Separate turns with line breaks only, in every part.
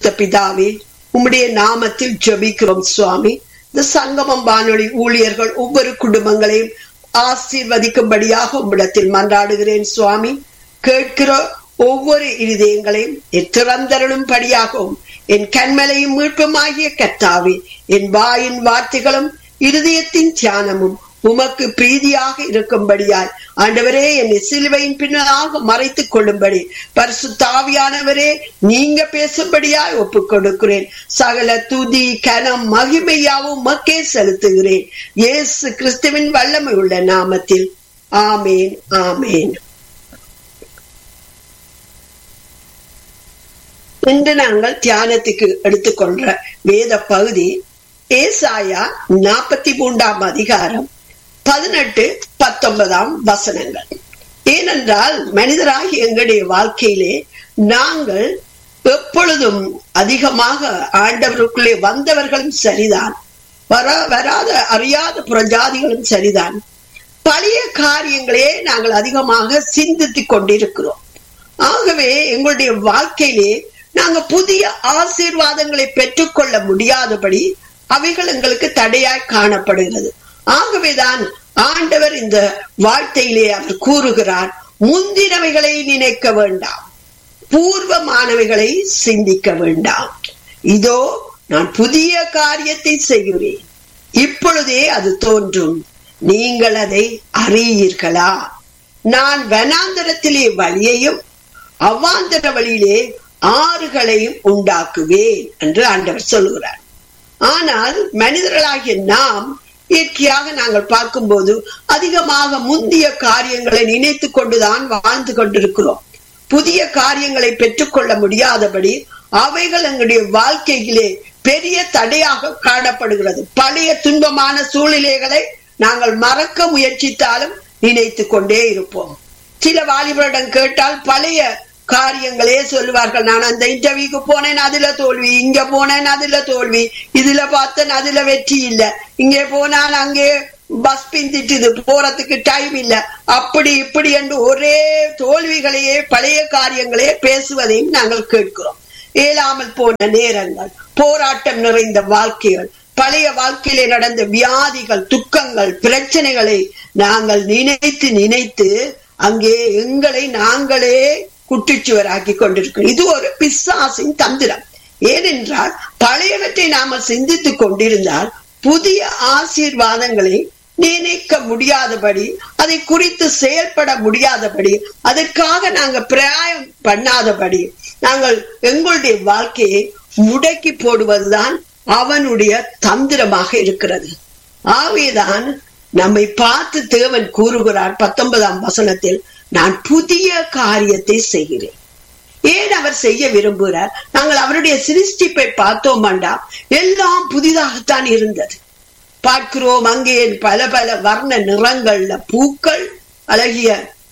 பரிசுத்த பிதாவே உம்முடைய நாமத்தில் ஜெபிக்கிறோம் சுவாமி இந்த சங்கமம் வானொலி ஊழியர்கள் ஒவ்வொரு குடும்பங்களையும் ஆசீர்வதிக்கும்படியாக உம்மிடத்தில் மன்றாடுகிறேன் சுவாமி கேட்கிற ஒவ்வொரு இருதயங்களையும் திறந்தருளும் படியாகவும் என் கண்மலையும் மீட்புமாகிய கத்தாவே என் வாயின் வார்த்தைகளும் இருதயத்தின் தியானமும் உமக்கு பிரீதியாக இருக்கும்படியாய் ஆண்டவரே என்னை சிலுவையின் பின்னதாக மறைத்துக் கொள்ளும்படி பரிசுத்தாவியானவரே நீங்க பேசும்படியாய் ஒப்புக் கொடுக்கிறேன் சகல துதி கனம் மகிமையாவும் மக்கே செலுத்துகிறேன் இயேசு கிறிஸ்துவின் வல்லமை உள்ள நாமத்தில் ஆமேன் ஆமேன் இன்று நாங்கள் தியானத்துக்கு எடுத்துக்கொண்ட வேத பகுதி ஏசாயா நாற்பத்தி மூன்றாம் அதிகாரம் பதினெட்டு பத்தொன்பதாம் வசனங்கள் ஏனென்றால் மனிதராகி எங்களுடைய வாழ்க்கையிலே நாங்கள் எப்பொழுதும் அதிகமாக ஆண்டவருக்குள்ளே வந்தவர்களும் சரிதான் வர வராத அறியாத புறஜாதிகளும் சரிதான் பழைய காரியங்களே நாங்கள் அதிகமாக சிந்தித்துக் கொண்டிருக்கிறோம் ஆகவே எங்களுடைய வாழ்க்கையிலே நாங்க புதிய ஆசீர்வாதங்களை பெற்றுக்கொள்ள முடியாதபடி அவைகள் எங்களுக்கு தடையாய் காணப்படுகிறது ஆகவேதான் ஆண்டவர் இந்த வார்த்தையிலே அவர் கூறுகிறார் முந்தினவைகளை நினைக்க வேண்டாம் பூர்வமானவைகளை சிந்திக்க வேண்டாம் இதோ நான் புதிய காரியத்தை செய்கிறேன் இப்பொழுதே அது தோன்றும் நீங்கள் அதை அறியீர்களா நான் வனாந்தரத்திலே வழியையும் அவ்வாந்தர வழியிலே ஆறுகளையும் உண்டாக்குவேன் என்று ஆண்டவர் சொல்லுகிறார் ஆனால் மனிதர்களாகிய நாம் இயற்கையாக நாங்கள் பார்க்கும்போது அதிகமாக முந்திய காரியங்களை நினைத்து கொண்டுதான் வாழ்ந்து கொண்டிருக்கிறோம் புதிய காரியங்களை பெற்றுக்கொள்ள முடியாதபடி அவைகள் எங்களுடைய வாழ்க்கையிலே பெரிய தடையாக காணப்படுகிறது பழைய துன்பமான சூழ்நிலைகளை நாங்கள் மறக்க முயற்சித்தாலும் நினைத்து கொண்டே இருப்போம் சில வாலிபரிடம் கேட்டால் பழைய காரியங்களே சொல்லுவார்கள் நான் அந்த இன்டர்வியூக்கு போனேன் அதுல தோல்வி இங்க போனேன் அதுல தோல்வி இதுல பார்த்தேன் அதுல வெற்றி இல்ல இங்கே போனால் அங்கே பஸ் பிந்திட்டுது போறதுக்கு டைம் இல்ல அப்படி இப்படி என்று ஒரே தோல்விகளையே பழைய காரியங்களே பேசுவதையும் நாங்கள் கேட்கிறோம் இயலாமல் போன நேரங்கள் போராட்டம் நிறைந்த வாழ்க்கைகள் பழைய வாழ்க்கையிலே நடந்த வியாதிகள் துக்கங்கள் பிரச்சனைகளை நாங்கள் நினைத்து நினைத்து அங்கே எங்களை நாங்களே குட்டிச்சுவராக்கி கொண்டிருக்கிறோம் இது ஒரு பிசாசின் தந்திரம் ஏனென்றால் பழையவற்றை நாம சிந்தித்துக் கொண்டிருந்தால் புதிய ஆசீர்வாதங்களை நினைக்க முடியாதபடி அதை குறித்து செயல்பட முடியாதபடி அதற்காக நாங்க பிராயம் பண்ணாதபடி நாங்கள் எங்களுடைய வாழ்க்கையை முடக்கி போடுவதுதான் அவனுடைய தந்திரமாக இருக்கிறது ஆகவேதான் நம்மை பார்த்து தேவன் கூறுகிறார் பத்தொன்பதாம் வசனத்தில் நான் புதிய காரியத்தை செய்கிறேன் ஏன் அவர் செய்ய விரும்புகிறார் நாங்கள் அவருடைய சிருஷ்டிப்பை பார்த்தோமாண்டா எல்லாம் புதிதாகத்தான் இருந்தது பார்க்கிறோம் அங்கே பல பல வர்ண நிறங்கள்ல பூக்கள் அழகிய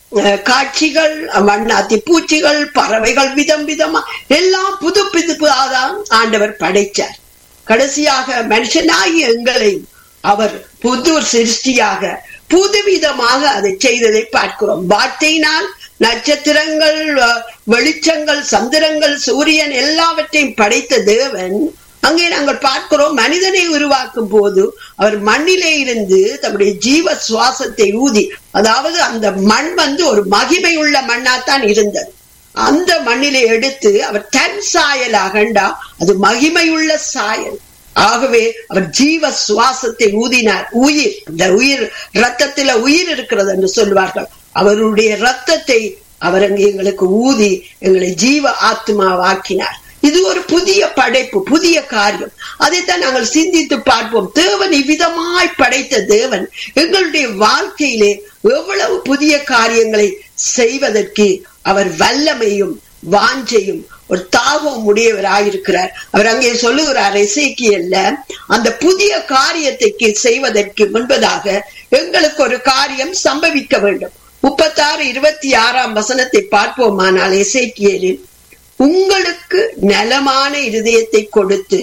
காட்சிகள் வண்ணாத்தி பூச்சிகள் பறவைகள் விதம் விதமா எல்லாம் புது புதுதான் ஆண்டவர் படைச்சார் கடைசியாக மனுஷனாகிய எங்களையும் அவர் புது சிருஷ்டியாக புதுவிதமாக அதை செய்ததை பார்க்கிறோம் வார்த்தையினால் நட்சத்திரங்கள் வெளிச்சங்கள் சந்திரங்கள் சூரியன் எல்லாவற்றையும் படைத்த தேவன் அங்கே நாங்கள் பார்க்கிறோம் மனிதனை உருவாக்கும் போது அவர் மண்ணிலே இருந்து தம்முடைய ஜீவ சுவாசத்தை ஊதி அதாவது அந்த மண் வந்து ஒரு மகிமை உள்ள மண்ணாத்தான் இருந்தது அந்த மண்ணிலே எடுத்து அவர் தன் சாயல் அகண்டா அது மகிமையுள்ள சாயல் ஆகவே அவர் ஜீவ சுவாசத்தை ஊதினார் உயிர் இந்த உயிர் ரத்தத்தில உயிர் இருக்கிறது என்று சொல்வார்கள் அவருடைய ரத்தத்தை அவர் அங்கே எங்களுக்கு ஊதி எங்களை ஜீவ ஆத்மாவாக்கினார் இது ஒரு புதிய படைப்பு புதிய காரியம் அதைத்தான் நாங்கள் சிந்தித்து பார்ப்போம் தேவன் இவ்விதமாய் படைத்த தேவன் எங்களுடைய வாழ்க்கையிலே எவ்வளவு புதிய காரியங்களை செய்வதற்கு அவர் வல்லமையும் வாஞ்சையும் ஒரு தாகம் உடையவராயிருக்கிறார் அவர் அங்கே சொல்லுகிறார் இசைக்கியல்ல அந்த புதிய காரியத்தை செய்வதற்கு முன்பதாக எங்களுக்கு ஒரு காரியம் சம்பவிக்க வேண்டும் முப்பத்தாறு இருபத்தி ஆறாம் வசனத்தை பார்ப்போமானால் இசைக்கியலில் உங்களுக்கு நலமான இருதயத்தை கொடுத்து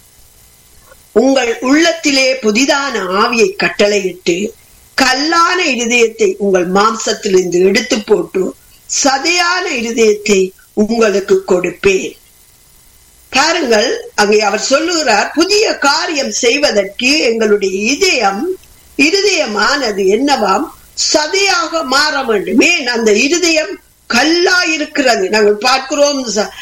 உங்கள் உள்ளத்திலே புதிதான ஆவியை கட்டளையிட்டு கல்லான இருதயத்தை உங்கள் மாம்சத்திலிருந்து எடுத்து போட்டு சதையான இருதயத்தை உங்களுக்கு கொடுப்பேன் பாருங்கள் அங்கே அவர் சொல்லுகிறார் புதிய காரியம் செய்வதற்கு எங்களுடைய இதயம் இருதயமானது என்னவாம் சதையாக மாற வேண்டும் ஏன் அந்த இருதயம் கல்லா இருக்கிறது நாங்கள் பார்க்கிறோம்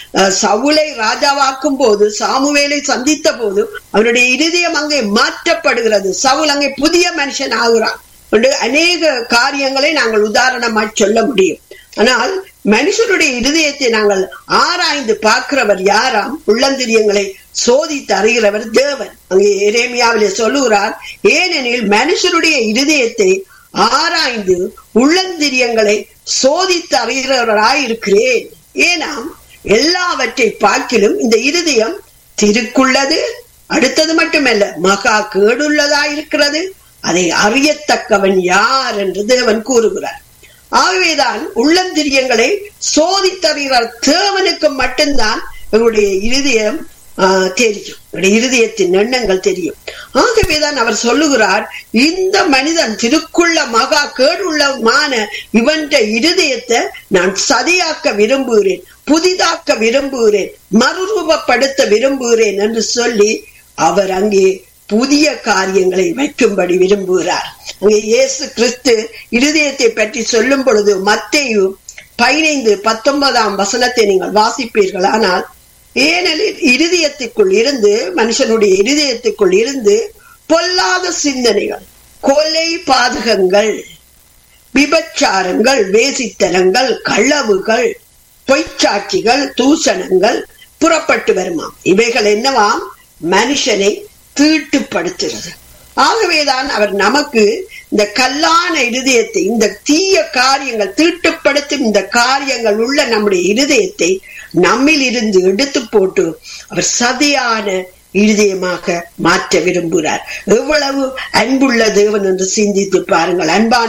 சவுளை ராஜாவாக்கும் போது சாமுவேலை சந்தித்த போது அவருடைய இருதயம் அங்கே மாற்றப்படுகிறது சவுல் அங்கே புதிய மனுஷன் ஆகிறான் அநேக காரியங்களை நாங்கள் உதாரணமாய் சொல்ல முடியும் ஆனால் மனுஷனுடைய இருதயத்தை நாங்கள் ஆராய்ந்து பார்க்கிறவர் யாராம் உள்ளந்திரியங்களை சோதித்து அறிகிறவர் தேவன் அங்கே எரேமியாவிலே சொல்லுகிறார் ஏனெனில் மனுஷனுடைய இருதயத்தை ஆராய்ந்து உள்ளந்திரியங்களை சோதித்து அறிகிறவராய் இருக்கிறேன் ஏனாம் எல்லாவற்றை பார்க்கிலும் இந்த இருதயம் திருக்குள்ளது அடுத்தது மட்டுமல்ல மகா கேடுள்ளதா இருக்கிறது அதை அறியத்தக்கவன் யார் என்று தேவன் கூறுகிறார் ஆகவேதான் உள்ளந்திரியங்களை சோதித்தறிகிறார் தேவனுக்கு மட்டும்தான் எங்களுடைய இருதயம் தெரியும் இருதயத்தின் எண்ணங்கள் தெரியும் ஆகவேதான் அவர் சொல்லுகிறார் இந்த மனிதன் திருக்குள்ள மகா கேடுள்ளமான இவன் இருதயத்தை நான் சதியாக்க விரும்புகிறேன் புதிதாக்க விரும்புகிறேன் மறுரூபப்படுத்த விரும்புகிறேன் என்று சொல்லி அவர் அங்கே புதிய காரியங்களை வைக்கும்படி விரும்புகிறார் அங்கே இயேசு கிறிஸ்து இருதயத்தை பற்றி சொல்லும் பொழுது மத்தேயு பதினைந்து பத்தொன்பதாம் வசனத்தை நீங்கள் வாசிப்பீர்கள் ஆனால் ஏனெனில் இருதயத்துக்குள் இருந்து மனுஷனுடைய இருதயத்துக்குள் இருந்து பொல்லாத சிந்தனைகள் கொலை பாதகங்கள் விபச்சாரங்கள் வேசித்தனங்கள் களவுகள் பொய்ச்சாட்சிகள் தூசணங்கள் புறப்பட்டு வருமாம் இவைகள் என்னவாம் மனுஷனை தீட்டுப்படுத்துகிறது ஆகவேதான் அவர் நமக்கு இந்த கல்லான இருதயத்தை இந்த தீய காரியங்கள் தீட்டுப்படுத்தும் இந்த காரியங்கள் உள்ள நம்முடைய இருதயத்தை நம்மில் இருந்து எடுத்து போட்டு அவர் சதையான இருதயமாக மாற்ற விரும்புகிறார் எவ்வளவு அன்புள்ள தேவன் என்று சிந்தித்து பாருங்கள் அன்பான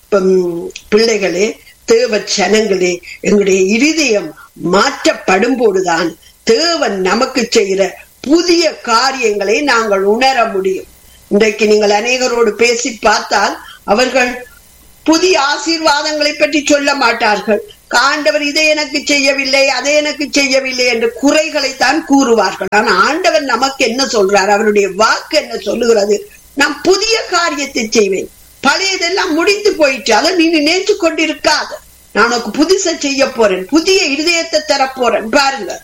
பிள்ளைகளே தேவ சனங்களே எங்களுடைய இருதயம் மாற்றப்படும் போதுதான் தேவன் நமக்கு செய்கிற புதிய காரியங்களை நாங்கள் உணர முடியும் இன்றைக்கு நீங்கள் அநேகரோடு பேசி பார்த்தால் அவர்கள் புதிய ஆசீர்வாதங்களை பற்றி சொல்ல மாட்டார்கள் ஆண்டவர் இதை எனக்கு செய்யவில்லை அதை எனக்கு செய்யவில்லை என்று குறைகளை தான் கூறுவார்கள் ஆனா ஆண்டவர் நமக்கு என்ன சொல்றார் அவருடைய வாக்கு என்ன சொல்லுகிறது நான் புதிய காரியத்தை செய்வேன் பழையதெல்லாம் முடிந்து போயிட்டு அதை நீ நினைச்சு கொண்டிருக்காத நான் உனக்கு புதுசை செய்ய போறேன் புதிய இருதயத்தை தர போறேன் பாருங்க